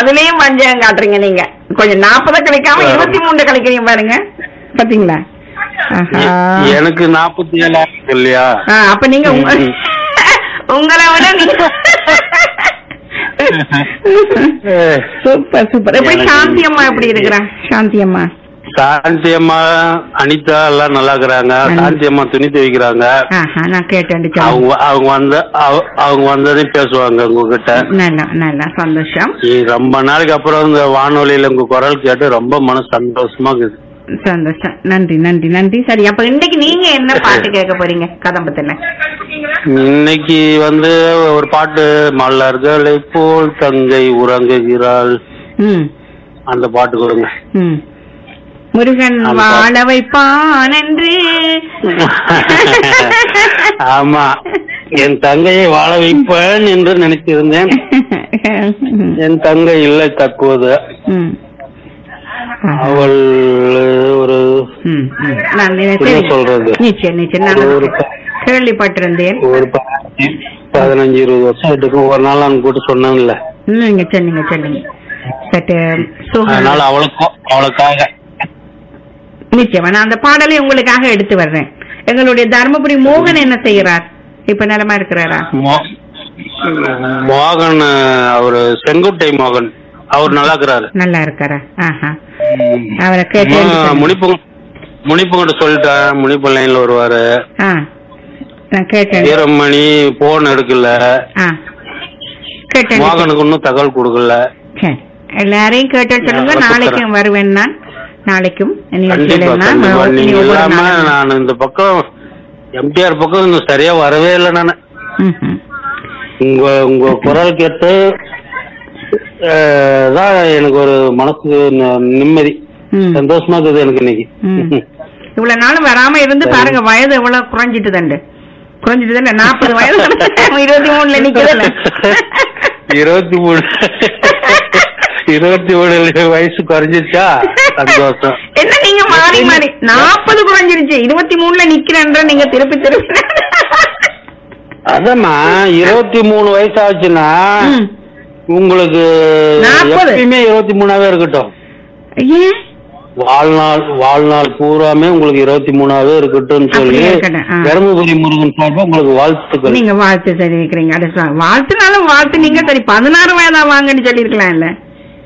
அதுலயும் பஞ்சம் காட்டுறீங்க நீங்க கொஞ்சம் நாற்பதை கழிக்காம இருபத்தி மூணு கழிக்கிறீங்க பாருங்க பாத்தீங்களா ஆஹா. எனக்கு நாற்பத்தி ஏழாயிரம் இல்லையா ஆ, அப்ப நீங்க உங்க- உங்களை விட நீங்க சூப்பர் சூப்பர் எப்படி எனக்கு- சாந்தி அம்மா எப்படி இருக்கிறா சாந்தி அம்மா சாந்தி அம்மா அனிதா எல்லாம் நல்லா இருக்கிறாங்க ம். சாந்தி அம்மா துணி துவைக்கிறாங்க ஆஹா நான் கேட்டேன் அவங்க அவங்க வந்த அவ- அவங்க வந்ததையும் பேசுவாங்க உங்ககிட்ட நல்லா நல்லா சந்தோஷம் நீ ரொம்ப நாளைக்கு அப்புறம் இந்த வானொலியில உங்க குரல் கேட்டு ரொம்ப மனசு சந்தோஷமா இருக்குது சந்தோஷம் நன்றி நன்றி நன்றி சரி அப்ப இன்னைக்கு நீங்க என்ன பாட்டு கேட்க போறீங்க கதம்பத்துல இன்னைக்கு வந்து ஒரு பாட்டு மலர்களை போல் தங்கை உறங்குகிறாள் ம் அந்த பாட்டு கொடுங்க ம் முருகன் அந்த வாழ வைப்பான் என்று ஆமா என் தங்கையை வாழ வைப்பேன் என்று நினைத்திருந்தேன் என் தங்கை இல்லை தற்போது ம். அவள் ஒரு ம், ம். நான் என்ன நினைச்சேன் சொல்றது நிச்சயம் நிச்சயம் நான் ஒரு ப- கேள்விப்பட்டிருந்தேன் ஒரு பதினஞ்சு பதினஞ்சு இருபது வருஷம் எடுக்கும் ஒரு நாள் நான் கூட்டு சொன்னேன்ல ம், நீங்க சொன்னீங்க சொன்னீங்க சற்று சுகம் அதனால அவளுக்கும் அவளுக்காக நிச்சயமா நான் அந்த பாடலை உங்களுக்காக எடுத்து வர்றேன் எங்களுடைய தர்மபுரி மோகன் என்ன செய்யறார் இப்ப நிலமா இருக்கிறாரா மோ- மோகன் அவரு செங்குட்டை மோகன் அவர் நல்லா இருக்கிறாரு நல்லா இருக்காரா ஆஹா அவரை கேட்டு முனிப்பு முனிப்புங்கிட்ட சொல்லிட்டேன் முனிப்பு லைன்ல வருவாரு ஆ நான் கேட்டேன் வீரமணி போன் எடுக்கல ஆ கேட்டேன் மோகனுக்கு இன்னும் தகவல் கொடுக்கல சரி எல்லாரையும் கேட்டேன்னு சொல்லுங்க நான் நாளைக்கும் வருவேன் நான் நாளைக்கும் நிகழ்ச்சியில கண்டிப்பா நான் கண்டிப்பா இனி நீங்க ஒவ்வொரு இல்லாம நாளும். நான் இந்த பக்கம் எம்டிஆர் பக்கம் இன்னும் சரியா வரவே இல்லை நானு ம்ஹும். உங்க உங்க குரல் கேட்டு அஹ், தான் எனக்கு ஒரு மனசு ந- நிம்மதி ம். சந்தோஷமா இருக்குது எனக்கு இன்னைக்கு ம். இவ்வளவு நாளும் வராம இருந்து பாருங்க வயது எவ்வளவு குறைஞ்சிட்டு தண்டு குறைஞ்சிட்டு தானே நாற்பது வயது இருபத்தி மூணுல நிக்குதுல்ல இருபத்தி மூணு இருபத்தி மூணு வயசு குறைஞ்சிச்சா சந்தோஷம் என்ன நீங்க மாறி மாறி நாற்பது குறைஞ்சிருச்சு இருபத்தி மூணுல நிக்கிறேன்ற நீங்க திருப்பி திருப்பி அதம்மா இருபத்தி மூணு வயசு ஆச்சுன்னா ம். உங்களுக்கு நாற்பது. எப்பயுமே இருபத்தி மூணாவே இருக்கட்டும் ஏன் வாழ்நாள் வாழ்நாள் பூராமே உங்களுக்கு இருபத்தி மூணாவே இருக்கட்டும் சொல்லி அப்படியே இருக்கட்டும், ஆ. தருமபுரி முருகன் சார்பா உங்களுக்கு வாழ்த்துக்கள் நீங்க வாழ்த்து தெரிவிக்கிறீங்க அது சா- வாழ்த்துனாலும் வாழ்த்து நீங்க சரி பதினாறு வயதா வாங்கன்னு சொல்லிருக்கலாம் இல்ல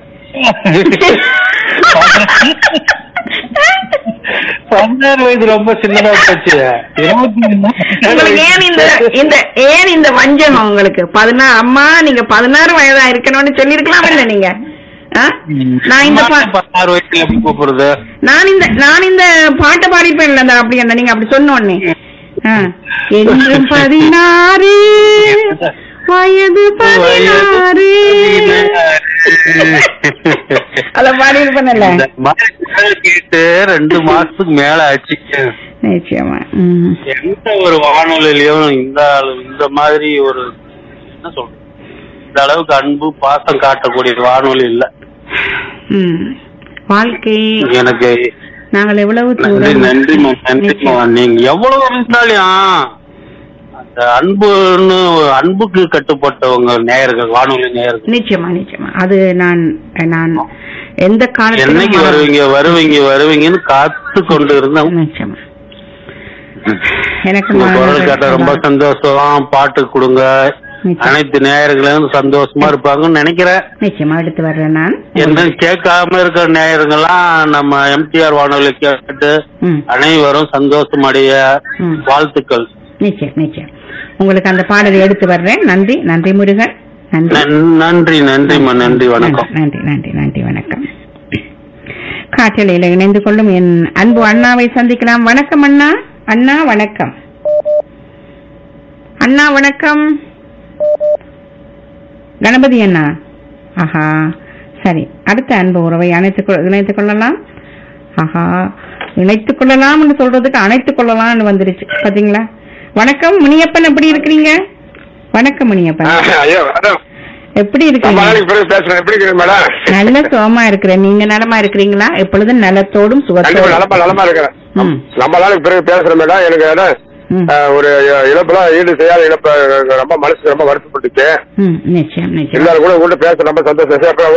பதினாறு வயது ரொம்ப சின்னதா போச்சு இருபத்தி உங்களுக்கு ஏன் இந்த இந்த ஏன் இந்த வஞ்சகம் உங்களுக்கு பதினாறு அம்மா நீங்க பதினாறு வயதா இருக்கணும்னு சொல்லிருக்கலாம் இல்ல நீங்க ஆ? நான் இந்த பா- பதினாறு வயசுல எப்படி கூப்பிடுறது நான் இந்த நான் இந்த பாட்டை பாடிப்பேன்ல அந்த அப்படி அந்த நீங்க அப்படி சொன்ன உடனே ஆ. என்றும் பதினாறு வயது பதினாறு அத பாடி இருப்பேன்ல இந்த மாதிரி குரல் கேட்டு ரெண்டு மாசத்துக்கு மேல ஆச்சு நிச்சயமா ம். எந்த ஒரு வானொலியிலயும் இந்த அளவு- இந்த மாதிரி ஒரு என்ன சொல்றது இந்த அளவுக்கு அன்பு பாசம் காட்டக்கூடிய வானொலி இல்ல ம். வாழ்க்கை எனக்கு நாங்கள் எவ்வளவு நன்றி தூரம் நன்றிம்மா நன்றிம்மா நீங்க எவ்வளவு இருந்தாலும் அந்த அன்புன்னு அன்புக்கு கட்டுப்பட்டவங்க நேயர்கள் வானொலி நேயர்கள் நிச்சயமா நிச்சயமா அது நான் நான் எந்த என்னைக்கு காலத்திலும் வருவீங்க வருவீங்க வருவீங்கன்னு காத்து கொண்டு இருந்தேன் நிச்சயமா எனக்கு உங்க மன குரல் கேட்ட ரொம்ப சந்தோஷம் பாட்டு கொடுங்க நிச்சயம். அனைத்து நேயர்களும் சந்தோஷமா இருப்பாங்கன்னு நினைக்கிறேன் நிச்சயமா எடுத்து வர்றேன் நான் என்ன கேட்காம இருக்கிற நேயருங்கெல்லாம் நம்ம எம்டிஆர் வானொலி கேட்டு ம். அனைவரும் சந்தோஷம் அடைய ம். வாழ்த்துக்கள் நிச்சயம் நிச்சயம் உங்களுக்கு அந்த பாடலை எடுத்து வர்றேன் நன்றி நன்றி முருகன் நன்றி நன்- நன்றி நன்றிம்மா நன்றி வணக்கம் நன்றி நன்றி நன்றி வணக்கம் காற்றலையில இணைந்து கொள்ளும் என் அன்பு அண்ணாவை சந்திக்கலாம் வணக்கம் அண்ணா அண்ணா வணக்கம் அண்ணா வணக்கம் கணபதி அண்ணா ஆஹா சரி அடுத்த அன்பு உறவை அணைத்துக் கொள்- இணைத்துக் கொள்ளலாம் ஆஹா இணைத்துக் கொள்ளலாம் சொல்றதுக்கு அணைத்துக் கொள்ளலாம்னு வந்துருச்சு பாத்தீங்களா வணக்கம் முனியப்பன் எப்படி இருக்கிறீங்க வணக்கம் முனியப்பன் ஐயோ மேடம் எப்படி ரொம்ப இருக்கீங்க நாளைக்கு பிறகு பேசுறேன் எப்படி இருக்கீங்க மேடம் நல்ல சுகமா இருக்கிறேன் நீங்க நலமா இருக்கிறீங்களா எப்பொழுதும் நலத்தோடும் கண்டிப்பா சுகத்தோடும் நலமா நலமா இருக்கிறேன் ம். ரொம்ப நாளைக்கு பிறகு பேசுறேன் மேடம் எனக்கு ஏன்னா, ம். அஹ், ஒரு இழப்புலாம் ஈடு செய்யாத இழப்பு ரொம்ப மனசு ரொம்ப வருத்தப்பட்டுச்சு ம், நிச்சயம் நிச்சயம் எல்லாரும் கூட உங்கள்கிட்ட பேச ரொம்ப சந்தோஷம் சரி, அப்புறம்